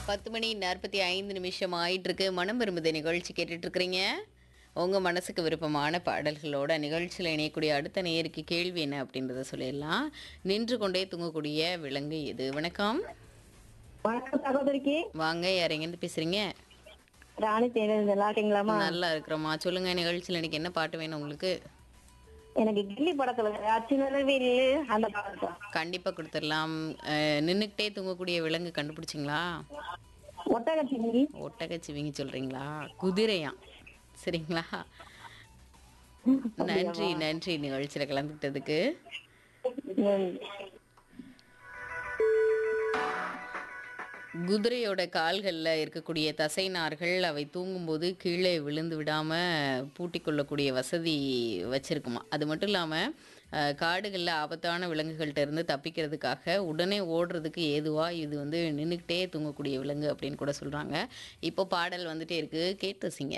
பத்து மணி நாற்பத்தி ஐந்து நிமிஷம் ஆயிட்டு இருக்கு மனம் விரும்புத நிகழ்ச்சி கேட்டுட்டு இருக்கிறீங்க உங்க மனசுக்கு விருப்பமான பாடல்களோட நிகழ்ச்சியில் இணையக்கூடிய அடுத்த நேருக்கு கேள்வி என்ன அப்படின்றத சொல்லிடலாம் நின்று கொண்டே தூங்கக்கூடிய விலங்கு எது வணக்கம் வணக்கம் சகோதரிக்கு வாங்க யார் எங்கேருந்து பேசுறீங்க ராணி தேனது நல்லா இருக்கீங்களாமா நல்லா இருக்கிறோமா சொல்லுங்க நிகழ்ச்சியில் எனக்கு என்ன பாட்டு வேணும் உங்களுக்கு எனக்கு கில்லி படத்துல அச்சுநலவில் அந்த பாட்டு கண்டிப்பா கொடுத்துடலாம் நின்றுக்கிட்டே தூங்கக்கூடிய விலங்கு கண்டுபிடிச்சிங்களா ஒட்டகச்சிங்கி ஒட்டகச்சிவிங்கி சொல்றீங்களா குதிரையா சரிங்களா நன்றி நன்றி நிகழ்ச்சியில் கலந்துக்கிட்டதுக்கு குதிரையோட கால்களில் இருக்கக்கூடிய தசைநார்கள் அவை தூங்கும்போது கீழே விழுந்து விடாமல் பூட்டிக் கொள்ளக்கூடிய வசதி வச்சிருக்குமா அது மட்டும் இல்லாமல் காடுகளில் ஆபத்தான விலங்குகள்கிட்ட இருந்து தப்பிக்கிறதுக்காக உடனே ஓடுறதுக்கு ஏதுவாக இது வந்து நின்றுக்கிட்டே தூங்கக்கூடிய விலங்கு அப்படின்னு கூட சொல்கிறாங்க இப்போ பாடல் வந்துட்டே இருக்குது கேட்டு ரசிங்க